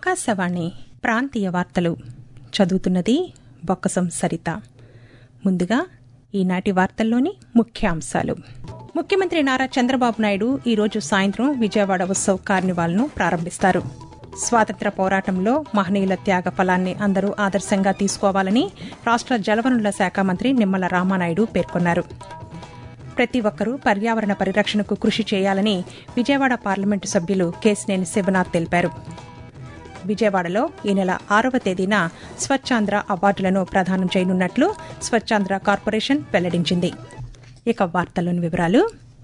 ఆకాశవాణి ప్రాంతీయ వార్తలు చదువుతున్నది బొక్కసం సరిత ముందుగా ఈనాటి వార్తల్లోని ముఖ్యాంశాలు ముఖ్యమంత్రి నారా చంద్రబాబు నాయుడు ఈరోజు సాయంత్రం విజయవాడ ఉత్సవ్ కార్నివాల్ను ప్రారంభిస్తారు స్వాతంత్ర పోరాటంలో మహనీయుల త్యాగ ఫలాన్ని అందరూ ఆదర్శంగా తీసుకోవాలని రాష్ట జలవనరుల శాఖ మంత్రి నిమ్మల రామానాయుడు పేర్కొన్నారు ప్రతి ఒక్కరూ పర్యావరణ పరిరక్షణకు కృషి చేయాలని విజయవాడ పార్లమెంటు సభ్యులు కేసినేని శివనాథ్ తెలిపారు విజయవాడలో ఈ నెల ఆరవ తేదీన స్వచ్ఛాంధ్ర అవార్డులను ప్రదానం చేయనున్నట్లు స్వచ్ఛాంధ్ర కార్పొరేషన్ వెల్లడించింది ఇక వార్తల్లోని వివరాలు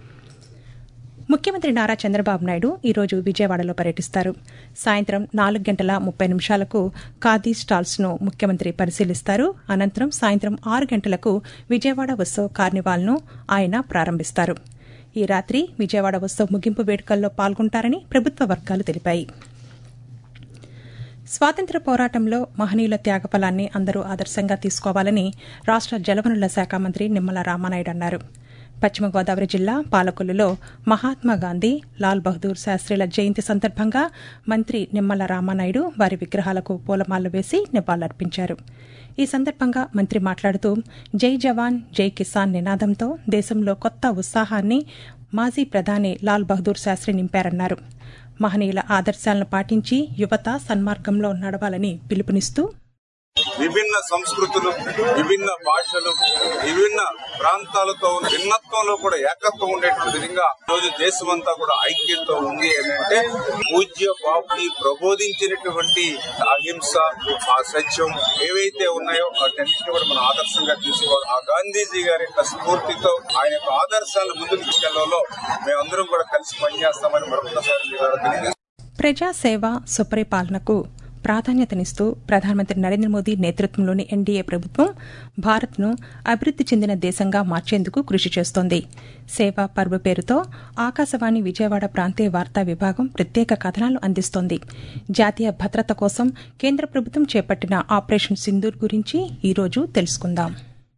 ముఖ్యమంత్రి నారా చంద్రబాబు నాయుడు ఈరోజు విజయవాడలో పర్యటిస్తారు సాయంత్రం నాలుగు గంటల ముప్పై నిమిషాలకు ఖాదీ స్టాల్స్ ను ముఖ్యమంత్రి పరిశీలిస్తారు అనంతరం సాయంత్రం ఆరు గంటలకు విజయవాడ ఉత్సవ్ కార్నివాల్ను ఆయన ప్రారంభిస్తారు ఈ రాత్రి విజయవాడ ఉత్సవ్ ముగింపు వేడుకల్లో పాల్గొంటారని ప్రభుత్వ వర్గాలు తెలిపాయి స్వాతంత్ర పోరాటంలో మహనీయుల త్యాగఫలాన్ని అందరూ ఆదర్శంగా తీసుకోవాలని రాష్ట జలవనరుల శాఖ మంత్రి నిమ్మల రామానాయుడు అన్నారు పశ్చిమ గోదావరి జిల్లా పాలకొల్లులో మహాత్మాగాంధీ లాల్ బహదూర్ శాస్త్రిల జయంతి సందర్భంగా మంత్రి నిమ్మల రామానాయుడు వారి విగ్రహాలకు పూలమాలలు వేసి నివాళులర్పించారు ఈ సందర్భంగా మంత్రి మాట్లాడుతూ జై జవాన్ జై కిసాన్ నినాదంతో దేశంలో కొత్త ఉత్సాహాన్ని మాజీ ప్రధాని లాల్ బహదూర్ శాస్త్రి నింపారన్నారు మహనీయుల ఆదర్శాలను పాటించి యువత సన్మార్గంలో నడవాలని పిలుపునిస్తూ విభిన్న సంస్కృతులు విభిన్న భాషలు విభిన్న ప్రాంతాలతో ఉన్న భిన్నత్వంలో కూడా ఏకత్వం ఉండేటువంటి విధంగా రోజు దేశమంతా కూడా ఐక్యంతో ఉంది అంటే పూజ్య బాబుని ప్రబోధించినటువంటి అహింస ఆ సత్యం ఏవైతే ఉన్నాయో వాటన్నిటిని కూడా మనం ఆదర్శంగా తీసుకోవాలి ఆ గాంధీజీ గారి యొక్క స్ఫూర్తితో ఆయన యొక్క ఆదర్శాలను ముందుకు తీసుకెళ్లలో మేమందరం కూడా కలిసి పనిచేస్తామని మరొకసారి మీ ద్వారా తెలియజేస్తున్నాం. ప్రజాసేవ సుపరిపాలనకు ప్రాధాన్యతనిస్తూ ప్రధానమంత్రి నరేంద్ర మోదీ నేతృత్వంలోని ఎన్డీఏ ప్రభుత్వం భారత్ను అభివృద్ది చెందిన దేశంగా మార్చేందుకు కృషి చేస్తోంది సేవా పర్వ్ పేరుతో ఆకాశవాణి విజయవాడ ప్రాంతీయ వార్తా విభాగం ప్రత్యేక కథనాలు అందిస్తోంది జాతీయ భద్రత కోసం కేంద్ర ప్రభుత్వం చేపట్టిన ఆపరేషన్ సింధూర్ గురించి ఈరోజు తెలుసుకుందాం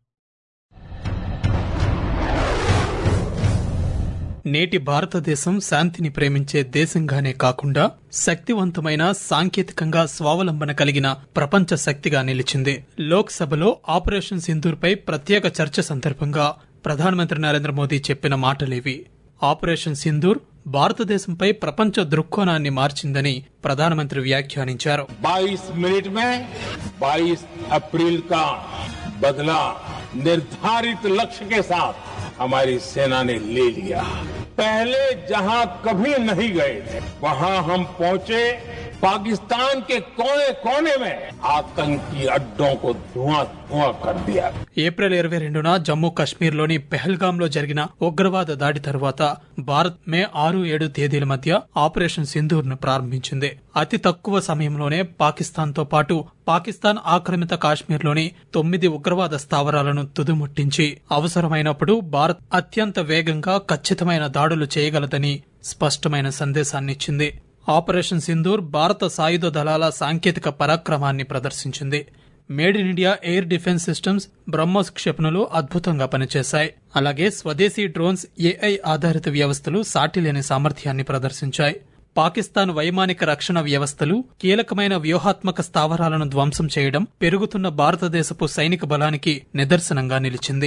నేటి భారతదేశం శాంతిని ప్రేమించే దేశంగానే కాకుండా శక్తివంతమైన సాంకేతికంగా స్వావలంబన కలిగిన ప్రపంచ శక్తిగా నిలిచింది లోక్సభలో ఆపరేషన్ సింధూర్పై ప్రత్యేక చర్చ సందర్భంగా ప్రధానమంత్రి నరేంద్ర మోదీ చెప్పిన మాటలేవి ఆపరేషన్ సింధూర్ భారతదేశంపై ప్రపంచ దృక్కోణాన్ని మార్చిందని ప్రధానమంత్రి వ్యాఖ్యానించారు 22 मिनट में 22 अप्रैल का बदला निर्धारित लक्ष्य के साथ हमारी सेना ने ले लिया पहले जहां कभी नहीं गए थे वहां हम पहुंचे पाकिस्तान के कोने कोने में आतंकी अड्डों को धुआं धुआं कर दिया ఏప్రిల్ ఇరవై రెండున జమ్మూ కాశ్మీర్లోని పెహల్గాంలో జరిగిన ఉగ్రవాద దాడి తర్వాత భారత్ మే ఆరు ఏడు తేదీల మధ్య ఆపరేషన్ సింధూర్ ను ప్రారంభించింది అతి తక్కువ సమయంలోనే పాకిస్తాన్ తో పాటు పాకిస్తాన్ ఆక్రమిత కాశ్మీర్లోని తొమ్మిది ఉగ్రవాద స్థావరాలను తుదుముట్టించి అవసరమైనప్పుడు భారత్ అత్యంత వేగంగా ఖచ్చితమైన దాడులు చేయగలదని స్పష్టమైన సందేశాన్నిచ్చింది ఆపరేషన్ సింధూర్ భారత సాయుధ దళాల సాంకేతిక పరాక్రమాన్ని ప్రదర్శించింది made in India air defence systems Brahmos క్షిపణులు అద్భుతంగా పనిచేశాయి అలాగే స్వదేశీ డ్రోన్స్ ఏఐ ఆధారిత వ్యవస్థలు సాటిలేని సామర్థ్యాన్ని ప్రదర్శించాయి పాకిస్తాన్ వైమానిక రక్షణ వ్యవస్థలు కీలకమైన వ్యూహాత్మక స్థావరాలను ధ్వంసం చేయడం పెరుగుతున్న భారతదేశపు సైనిక బలానికి నిదర్శనంగా నిలిచింది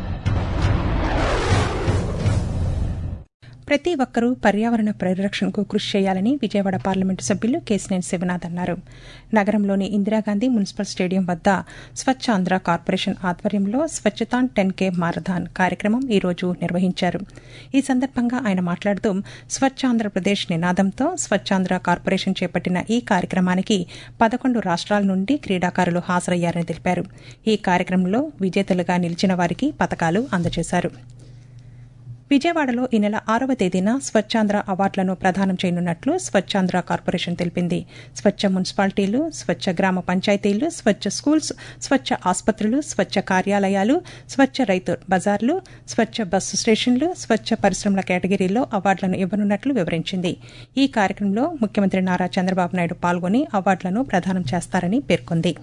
ప్రతి ఒక్కరూ పర్యావరణ పరిరక్షణకు కృషి చేయాలని విజయవాడ పార్లమెంటు సభ్యులు కేసినేని శివనాథ్ అన్నారు నగరంలోని ఇందిరాగాంధీ మున్సిపల్ స్టేడియం వద్ద స్వచ్ఛాంధ్ర కార్పొరేషన్ ఆధ్వర్యంలో స్వచ్ఛతాన్ టెన్ కే మారథాన్ కార్యక్రమం ఈ రోజు నిర్వహించారు ఈ సందర్భంగా ఆయన మాట్లాడుతూ స్వచ్ఛాంధ్రప్రదేశ్ నినాదంతో స్వచ్ఛాంధ్ర కార్పొరేషన్ చేపట్టిన ఈ కార్యక్రమానికి పదకొండు రాష్ట్రాల నుండి క్రీడాకారులు హాజరయ్యారని తెలిపారు ఈ కార్యక్రమంలో విజేతలుగా నిలిచిన వారికి పతకాలు అందజేశారు విజయవాడలో ఈ నెల ఆరవ తేదీన స్వచ్ఛాంధ్ర అవార్డులను ప్రదానం చేయనున్నట్లు స్వచ్ఛాంధ్ర కార్పొరేషన్ తెలిపింది స్వచ్ఛ మున్సిపాలిటీలు స్వచ్ఛ గ్రామ పంచాయతీలు స్వచ్ఛ స్కూల్స్ స్వచ్ఛ ఆసుపత్రులు స్వచ్ఛ కార్యాలయాలు స్వచ్ఛ రైతు బజార్లు స్వచ్ఛ బస్సు స్టేషన్లు స్వచ్ఛ పరిశ్రమల కేటగిరీలో అవార్డులను ఇవ్వనున్నట్లు వివరించింది ఈ కార్యక్రమంలో ముఖ్యమంత్రి నారా చంద్రబాబు నాయుడు పాల్గొని అవార్డులను ప్రదానం చేస్తారని పేర్కొంది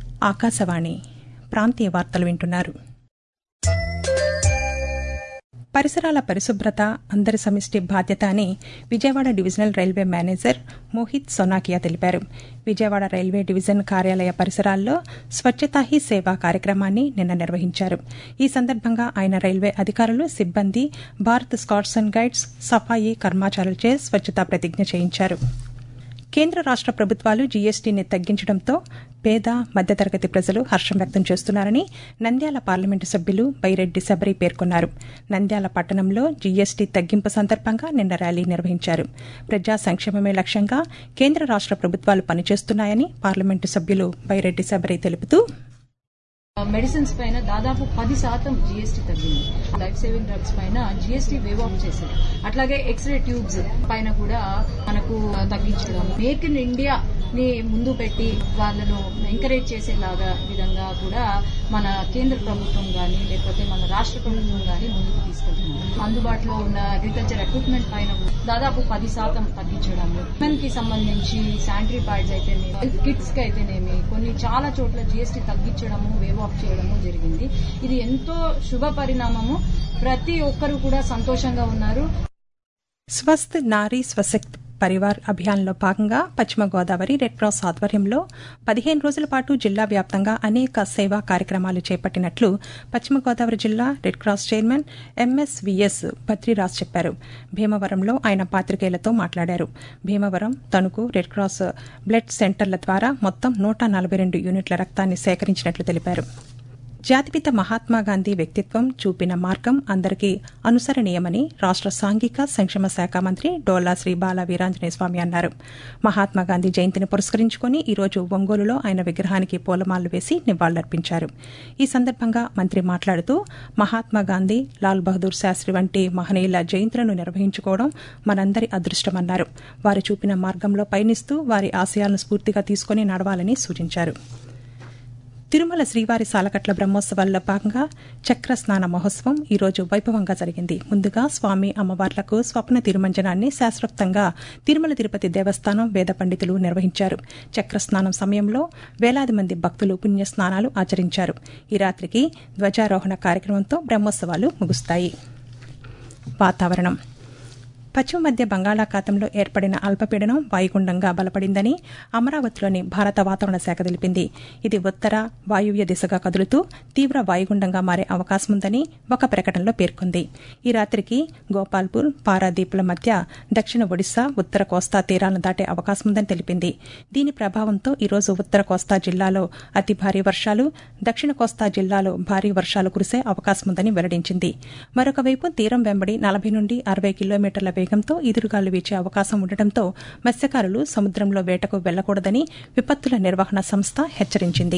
ఆకాశవాణి ప్రాంతీయ వార్తలు వింటున్నారు పరిసరాల పరిశుభ్రత అందరి సమిష్టి బాధ్యత అని Vijayawada divisional railway manager Mohit Sonakia తెలిపారు విజయవాడ రైల్వే డివిజన్ కార్యాలయ పరిసరాల్లో స్వచ్ఛతా హీ సేవ కార్యక్రమాన్ని నిన్న నిర్వహించారు ఈ సందర్భంగా ఆయన రైల్వే అధికారులు సిబ్బంది భారత్ స్కాట్స్ అండ్ గైడ్స్ సఫాయి కర్మాచారులచే స్వచ్ఛతా ప్రతిజ్ఞ చేయించారు కేంద్ర రాష్ట ప్రభుత్వాలు జీఎస్టీని తగ్గించడంతో పేద మధ్యతరగతి ప్రజలు హర్షం వ్యక్తం చేస్తున్నారని నంద్యాల పార్లమెంటు సభ్యులు బైరెడ్డి శబరి పేర్కొన్నారు నంద్యాల పట్టణంలో జీఎస్టీ తగ్గింపు సందర్భంగా నిన్న ర్యాలీ నిర్వహించారు ప్రజా సంక్షేమమే లక్ష్యంగా కేంద్ర రాష్ట ప్రభుత్వాలు పనిచేస్తున్నాయని పార్లమెంటు సభ్యులు బైరెడ్డి శబరి తెలుపుతూ మెడిసిన్స్ పైన దాదాపు పది శాతం జీఎస్టీ తగ్గింది లైఫ్ సేవింగ్ డ్రగ్స్ పైన జీఎస్టీ వేవ్ ఆఫ్ చేశారు అట్లాగే ఎక్స్రే ట్యూబ్స్ పైన కూడా మనకు తగ్గించడం మేక్ ఇన్ ఇండియా ని ముందు పెట్టి వాళ్ళను ఎంకరేజ్ చేసేలాగా విధంగా కూడా మన కేంద్ర ప్రభుత్వం గాని లేకపోతే మన రాష్ట్ర ప్రభుత్వం గాని ముందుకు తీసుకెళ్తుంది అందుబాటులో ఉన్న అగ్రికల్చర్ ఎక్విప్మెంట్ పైన దాదాపు పది శాతం తగ్గించడం ఉమెన్ కి సంబంధించి శానిటరీ ప్యాడ్స్ అయితేనేమి హెల్త్ కిట్స్ కి అయితేనేమి కొన్ని చాలా చోట్ల జీఎస్టీ తగ్గించడము వేవ్ ఆఫ్ చేయడము జరిగింది ఇది ఎంతో శుభ పరిణామము ప్రతి ఒక్కరు కూడా సంతోషంగా ఉన్నారు స్వస్థ్ నారీ స్వశక్త్ పరివార్ అభియాన్లో భాగంగా పశ్చిమ గోదావరి రెడ్ క్రాస్ ఆధ్వర్యంలో పదిహేను రోజుల పాటు జిల్లా వ్యాప్తంగా అనేక సేవా కార్యక్రమాలు చేపట్టినట్లు పశ్చిమ గోదావరి జిల్లా red cross chairman MSVS Badriraj చెప్పారు భీమవరంలో ఆయన పాతికేయులతో మాట్లాడారు Bhimavaram Tanuku red cross blood సెంటర్ల ద్వారా మొత్తం నూట నలభై రెండు యూనిట్ల రక్తాన్ని సేకరించినట్లు తెలిపారు జాతిపిత మహాత్మాగాంధీ వ్యక్తిత్వం చూపిన మార్గం అందరికీ అనుసరణీయమని రాష్ట సాంఘిక సంక్షేమ శాఖ మంత్రి డోలా శ్రీ బాల వీరాంజనేయ స్వామి అన్నారు మహాత్మాగాంధీ జయంతిని పురస్కరించుకుని ఈరోజు ఒంగోలులో ఆయన విగ్రహానికి పూలమాలలు వేసి నివాళులర్పించారు ఈ సందర్భంగా మంత్రి మాట్లాడుతూ మహాత్మాగాంధీ లాల్ బహదూర్ శాస్త్రి వంటి మహనీయుల జయంతులను నిర్వహించుకోవడం మనందరి అదృష్టమన్నారు వారు చూపిన మార్గంలో పయనిస్తూ వారి ఆశయాలను స్ఫూర్తిగా తీసుకుని నడవాలని సూచించారు తిరుమల శ్రీవారి సాలకట్ల బ్రహ్మోత్సవాల్లో భాగంగా చక్ర స్నాన మహోత్సవం ఈ రోజు వైభవంగా జరిగింది ముందుగా స్వామి అమ్మవార్లకు స్వప్న తిరుమంజనాన్ని శాస్త్రోక్తంగా తిరుమల తిరుపతి దేవస్థానం వేద పండితులు నిర్వహించారు చక్ర స్నానం సమయంలో వేలాది మంది భక్తులు పుణ్యస్నానాలు ఆచరించారు ఈ రాత్రికి ధ్వజారోహణ కార్యక్రమంతో బ్రహ్మోత్సవాలు ముగుస్తాయి వాతావరణం పశ్చిమ మధ్య బంగాళాఖాతంలో ఏర్పడిన అల్పపీడనం వాయుగుండంగా బలపడిందని అమరావతిలోని భారత వాతావరణ శాఖ తెలిపింది ఇది ఉత్తర వాయువ్య దిశగా కదులుతూ తీవ్ర వాయుగుండంగా మారే అవకాశం ఉందని ఒక ప్రకటనలో పేర్కొంది ఈ రాత్రికి గోపాల్పూర్ పారాదీపుల మధ్య దక్షిణ ఒడిశా ఉత్తర కోస్తా తీరాలను దాటే అవకాశం ఉందని తెలిపింది దీని ప్రభావంతో ఈరోజు ఉత్తర కోస్తా జిల్లాలో అతి భారీ వర్షాలు దక్షిణ కోస్తా జిల్లాలో భారీ వర్షాలు కురిసే అవకాశం ఉందని వెల్లడించింది మరొకవైపు తీరం వెంబడి నలభై నుండి అరవై కిలోమీటర్ల వేగంతో ఎదురుగాలు వీచే అవకాశం ఉండటంతో మత్స్యకారులు సముద్రంలో వేటకు వెళ్లకూడదని విపత్తుల నిర్వహణ సంస్థ హెచ్చరించింది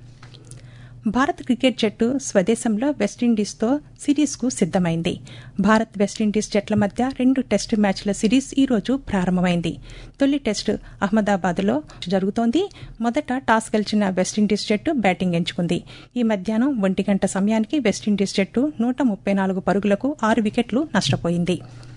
భారత్ క్రికెట్ జట్టు స్వదేశంలో వెస్టిండీస్తో సిరీస్కు సిద్దమైంది భారత్ వెస్టిండీస్ జట్ల మధ్య రెండు టెస్టు మ్యాచ్ల సిరీస్ ఈ రోజు ప్రారంభమైంది తొలి టెస్టు అహ్మదాబాద్లో జరుగుతోంది మొదట టాస్ గెలిచిన వెస్టిండీస్ జట్టు బ్యాటింగ్ ఎంచుకుంది ఈ మధ్యాహ్నం ఒంటి గంట సమయానికి వెస్టిండీస్ జట్టు నూట ముప్పై నాలుగు పరుగులకు ఆరు వికెట్లు నష్టపోయింది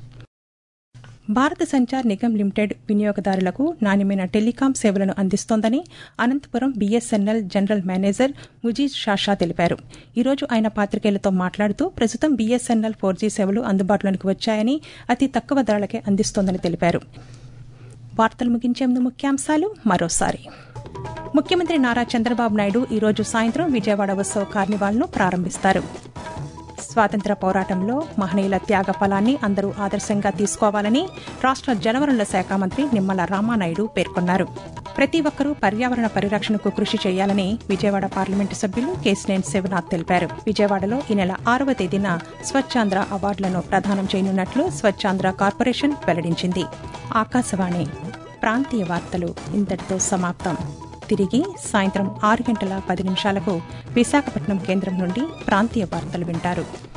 భారత సంచార్ నిగమ్ లిమిటెడ్ వినియోగదారులకు నాణ్యమైన టెలికాం సేవలను అందిస్తోందని Anantapuram BSNL general manager Mujeej Shasha తెలిపారు ఈరోజు ఆయన పాతికేయులతో మాట్లాడుతూ ప్రస్తుతం బీఎస్ఎన్ఎల్ ఫోర్ జీ సేవలు అందుబాటులోకి వచ్చాయని అతి తక్కువ ధరలకే అందిస్తోందని తెలిపారు వార్తలు ముగించే ముందు ముఖ్యాంశాలు మరోసారి ముఖ్యమంత్రి నారా చంద్రబాబు నాయుడు ఈరోజు సాయంత్రం విజయవాడ ఉత్సవ కార్నివాల్ను ప్రారంభిస్తారు స్వాతంత్ర పోరాటంలో మహనీయుల త్యాగ ఫలాన్ని అందరూ ఆదర్శంగా తీసుకోవాలని రాష్ట్ర జలవనరుల శాఖ మంత్రి నిమ్మల రామానాయుడు పేర్కొన్నారు ప్రతి ఒక్కరూ పర్యావరణ పరిరక్షణకు కృషి చేయాలని విజయవాడ పార్లమెంటు సభ్యులు కేసినేని శివనాథ్ తెలిపారు విజయవాడలో ఈ నెల ఆరవ తేదీన స్వచ్ఛాంధ్ర అవార్డులను ప్రదానం చేయనున్నట్లు స్వచ్ఛాంధ్ర కార్పొరేషన్ వెల్లడించింది ఆకాశవాణి ప్రాంతీయ వార్తలు ఇంతటితో సమాప్తం తిరిగి సాయంత్రం ఆరు గంటల పది నిమిషాలకు విశాఖపట్నం కేంద్రం నుండి ప్రాంతీయ వార్తలు వింటారు